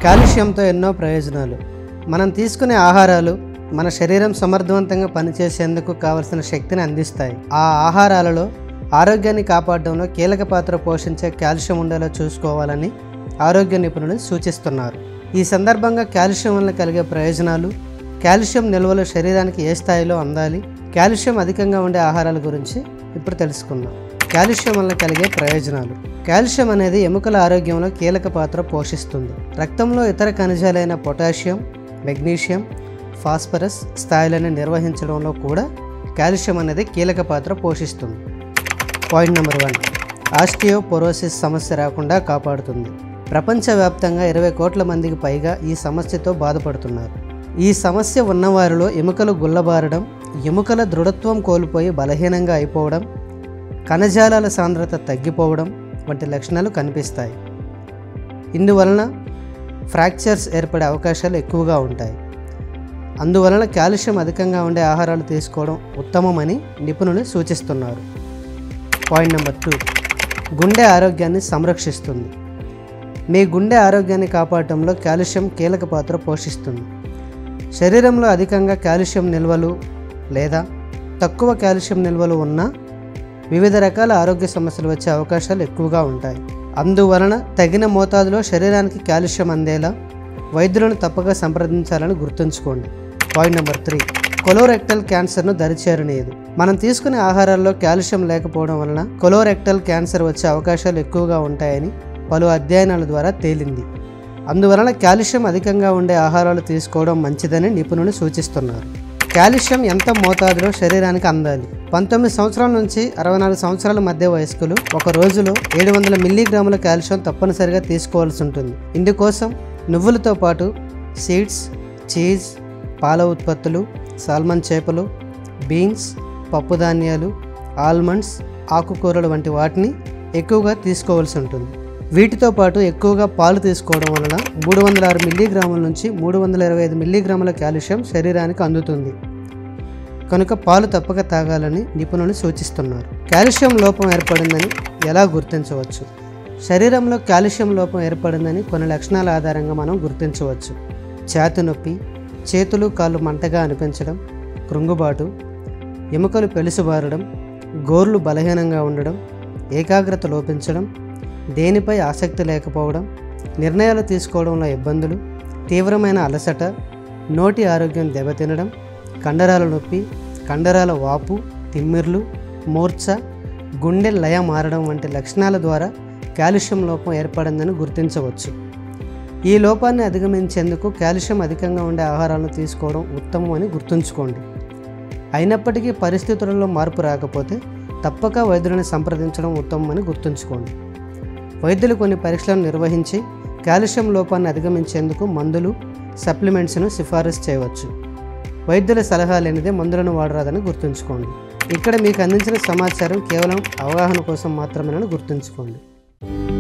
కాల్షియంతో ఎన్నో ప్రయోజనాలు మనం తీసుకునే ఆహారాలు మన శరీరం సమర్థవంతంగా పనిచేసేందుకు కావలసిన శక్తిని అందిస్తాయి ఆ ఆహారాలలో ఆరోగ్యాన్ని కాపాడడంలో కీలక పాత్ర పోషించే కాల్షియం ఉండేలా చూసుకోవాలని ఆరోగ్య నిపుణులు సూచిస్తున్నారు ఈ సందర్భంగా కాల్షియం వల్ల కలిగే ప్రయోజనాలు కాల్షియం నిల్వలు శరీరానికి ఏ స్థాయిలో అందాలి కాల్షియం అధికంగా ఉండే ఆహారాల గురించి ఇప్పుడు తెలుసుకుందాం కాల్షియం వల్ల కలిగే ప్రయోజనాలు కాల్షియం అనేది ఎముకల ఆరోగ్యంలో కీలక పాత్ర పోషిస్తుంది రక్తంలో ఇతర ఖనిజాలైన పొటాషియం మెగ్నీషియం ఫాస్ఫరస్ స్థాయిలను నిర్వహించడంలో కూడా కాల్షియం అనేది కీలక పాత్ర పోషిస్తుంది పాయింట్ నెంబర్ వన్ ఆస్టియోపొరోసిస్ సమస్య రాకుండా కాపాడుతుంది ప్రపంచవ్యాప్తంగా ఇరవై కోట్ల మందికి పైగా ఈ సమస్యతో బాధపడుతున్నారు ఈ సమస్య ఉన్నవారిలో ఎముకలు గుల్లబారడం ఎముకల దృఢత్వం కోల్పోయి బలహీనంగా అయిపోవడం కణజాలాల సాంద్రత తగ్గిపోవడం వంటి లక్షణాలు కనిపిస్తాయి ఇందువలన ఫ్రాక్చర్స్ ఏర్పడే అవకాశాలు ఎక్కువగా ఉంటాయి అందువలన కాల్షియం అధికంగా ఉండే ఆహారాలు తీసుకోవడం ఉత్తమమని నిపుణులు సూచిస్తున్నారు పాయింట్ నెంబర్ టూ గుండె ఆరోగ్యాన్ని సంరక్షిస్తుంది మీ గుండె ఆరోగ్యాన్ని కాపాడటంలో కాల్షియం కీలక పాత్ర పోషిస్తుంది శరీరంలో అధికంగా కాల్షియం నిల్వలు లేదా తక్కువ కాల్షియం నిల్వలు ఉన్న వివిధ రకాల ఆరోగ్య సమస్యలు వచ్చే అవకాశాలు ఎక్కువగా ఉంటాయి అందువలన తగిన మోతాదులో శరీరానికి కాల్షియం అందేలా వైద్యులను తప్పక సంప్రదించాలని గుర్తుంచుకోండి పాయింట్ నెంబర్ త్రీ కొలోరెక్టల్ క్యాన్సర్ను దరిచేరనేది మనం తీసుకునే ఆహారాల్లో కాల్షియం లేకపోవడం వలన కొలోరెక్టల్ క్యాన్సర్ వచ్చే అవకాశాలు ఎక్కువగా ఉంటాయని పలు అధ్యయనాల ద్వారా తేలింది అందువలన కాల్షియం అధికంగా ఉండే ఆహారాలు తీసుకోవడం మంచిదని నిపుణులు సూచిస్తున్నారు కాల్షియం ఎంత మోతాదులో శరీరానికి అందాలి పంతొమ్మిది సంవత్సరాల నుంచి అరవై నాలుగు సంవత్సరాల మధ్య వయస్కులు ఒక రోజులో ఏడు వందల మిల్లీగ్రాముల కాల్షియం తప్పనిసరిగా తీసుకోవాల్సి ఉంటుంది ఇందుకోసం నువ్వులతో పాటు సీడ్స్ చీజ్ పాల ఉత్పత్తులు సాల్మన్ చేపలు బీన్స్ పప్పుధాన్యాలు ఆల్మండ్స్ ఆకుకూరలు వంటి వాటిని ఎక్కువగా తీసుకోవాల్సి ఉంటుంది వీటితో పాటు ఎక్కువగా పాలు తీసుకోవడం వలన మూడు వందల ఆరు మిల్లీగ్రాముల నుంచి మూడు వందల ఇరవై ఐదు మిల్లీగ్రాముల కాల్షియం శరీరానికి అందుతుంది కనుక పాలు తప్పక తాగాలని నిపుణులు సూచిస్తున్నారు కాల్షియం లోపం ఏర్పడిందని ఎలా గుర్తించవచ్చు శరీరంలో కాల్షియం లోపం ఏర్పడిందని కొన్ని లక్షణాల ఆధారంగా మనం గుర్తించవచ్చు ఛాతి నొప్పి చేతులు కాళ్ళు మంటగా అనిపించడం కృంగుబాటు ఎముకలు పెలుసుబారడం గోర్లు బలహీనంగా ఉండడం ఏకాగ్రత లోపించడం దేనిపై ఆసక్తి లేకపోవడం నిర్ణయాలు తీసుకోవడంలో ఇబ్బందులు తీవ్రమైన అలసట నోటి ఆరోగ్యం దెబ్బతినడం కండరాల నొప్పి కండరాల వాపు తిమ్మిర్లు మూర్ఛ గుండె లయ మారడం వంటి లక్షణాల ద్వారా కాల్షియం లోపం ఏర్పడిందని గుర్తించవచ్చు ఈ లోపాన్ని అధిగమించేందుకు కాల్షియం అధికంగా ఉండే ఆహారాలను తీసుకోవడం ఉత్తమం అని గుర్తుంచుకోండి అయినప్పటికీ పరిస్థితులలో మార్పు రాకపోతే తప్పక వైద్యులను సంప్రదించడం ఉత్తమమని గుర్తుంచుకోండి వైద్యులు కొన్ని పరీక్షలను నిర్వహించి కాల్షియం లోపాన్ని అధిగమించేందుకు మందులు సప్లిమెంట్స్ను సిఫారసు చేయవచ్చు వైద్యుల సలహా లేనిదే మందులను వాడరాదని గుర్తుంచుకోండి ఇక్కడ మీకు అందించిన సమాచారం కేవలం అవగాహన కోసం మాత్రమేనని గుర్తుంచుకోండి